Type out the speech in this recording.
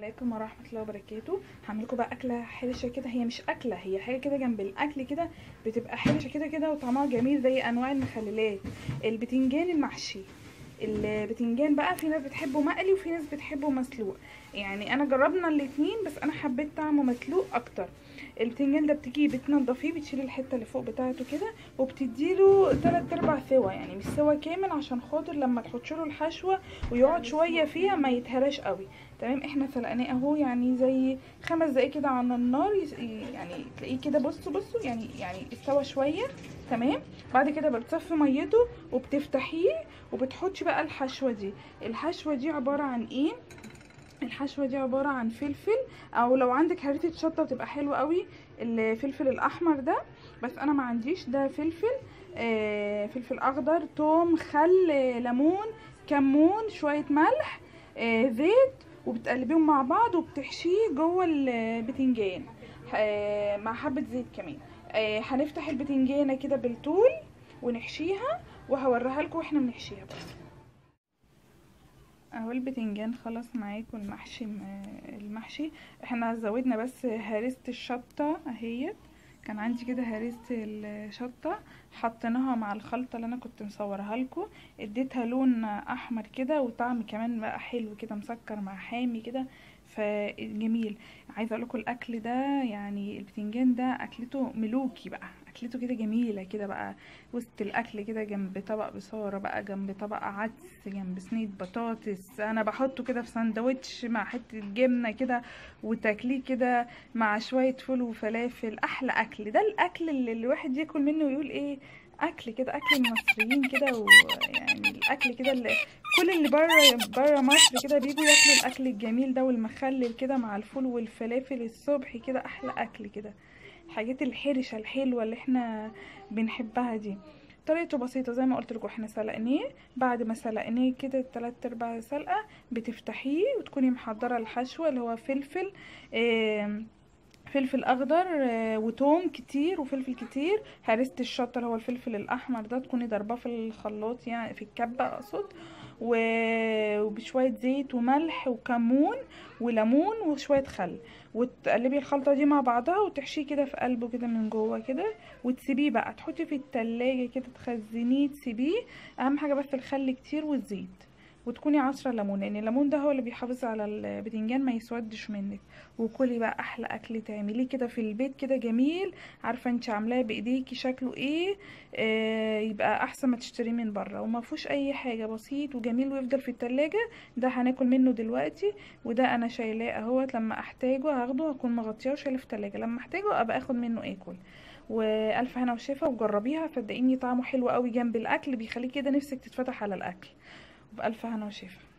عليكم ورحمة الله وبركاته هعمل لكم بقى أكلة حرشة كده هي مش أكلة هي حاجة كده جنب الأكل كده بتبقى حرشة كده كده وطعمها جميل زي أنواع المخللات البتنجان المحشي البتنجان بقى في ناس بتحبه مقلي وفي ناس بتحبه مسلوق يعني انا جربنا الاتنين بس انا حبيت طعمه مسلوق اكتر البتنجان ده بتيجي بتنضفيه بتشيلي الحته اللي فوق بتاعته كده وبتديله تلات ارباع سوا يعني مش سوا كامل عشان خاطر لما تحط له الحشوه ويقعد شويه فيها ما يتهراش قوي تمام احنا سلقناه اهو يعني زي خمس دقايق كده على النار يس- يعني تلاقيه كده بصوا بصوا يعني يعني استوى شويه تمام بعد كده بتصفي ميته وبتفتحيه وبتحطي بقى الحشوه دي الحشوه دي عباره عن ايه الحشوه دي عباره عن فلفل او لو عندك هريسه شطه بتبقى حلوه قوي الفلفل الاحمر ده بس انا ما عنديش ده فلفل آه فلفل اخضر توم خل آه ليمون كمون شويه ملح آه زيت وبتقلبيهم مع بعض وبتحشيه جوه البتنجان آه مع حبه زيت كمان آه هنفتح البتنجانه كده بالطول ونحشيها وهوريها لكم واحنا بنحشيها بقى اهو البتنجان خلص معاكم المحشي المحشي احنا زودنا بس هريسة الشطة اهيت كان عندي كده هريسة الشطة حطيناها مع الخلطة اللي انا كنت مصورها لكم اديتها لون احمر كده وطعم كمان بقى حلو كده مسكر مع حامي كده فجميل عايزه اقول لكم الاكل ده يعني البتنجان ده اكلته ملوكي بقى اكلته كده جميله كده بقى وسط الاكل كده جنب طبق بصاره بقى جنب طبق عدس جنب صينيه بطاطس انا بحطه كده في سندوتش مع حته جبنه كده وتاكليه كده مع شويه فول وفلافل احلى اكل ده الاكل اللي الواحد ياكل منه ويقول ايه اكل كده اكل المصريين كده ويعني الاكل كده اللي كل اللي بره بره مصر كده بيجوا ياكلوا الاكل الجميل ده والمخلل كده مع الفول والفلافل الصبح كده احلى اكل كده الحاجات الحرشه الحلوه اللي احنا بنحبها دي طريقته بسيطة زي ما قلت لكم احنا سلقناه بعد ما سلقناه كده تلات ارباع سلقة بتفتحيه وتكوني محضرة الحشوة اللي هو فلفل اه فلفل اخضر وتوم كتير وفلفل كتير هرسة الشطه اللي هو الفلفل الاحمر ده تكوني ضرباه في الخلاط يعني في الكبه اقصد وبشويه زيت وملح وكمون وليمون وشويه خل وتقلبي الخلطه دي مع بعضها وتحشيه كده في قلبه كده من جوه كده وتسيبيه بقى تحطي في التلاجة كده تخزنيه تسيبيه اهم حاجه بس الخل كتير والزيت وتكوني عصرة ليمون لان الليمون ده هو اللي بيحافظ على البتنجان ما يسودش منك وكلي بقى احلى اكل تعمليه كده في البيت كده جميل عارفه انت عاملاه بايديكي شكله ايه آه يبقى احسن ما تشتريه من بره وما فيهوش اي حاجه بسيط وجميل ويفضل في التلاجة ده هناكل منه دلوقتي وده انا شايلاه اهوت لما احتاجه هاخده هكون مغطياه وشايله في التلاجة لما احتاجه ابقى اخد منه اكل والف هنا وشفا وجربيها صدقيني طعمه حلو قوي جنب الاكل بيخليك كده نفسك تتفتح على الاكل وبألف هنا وشفا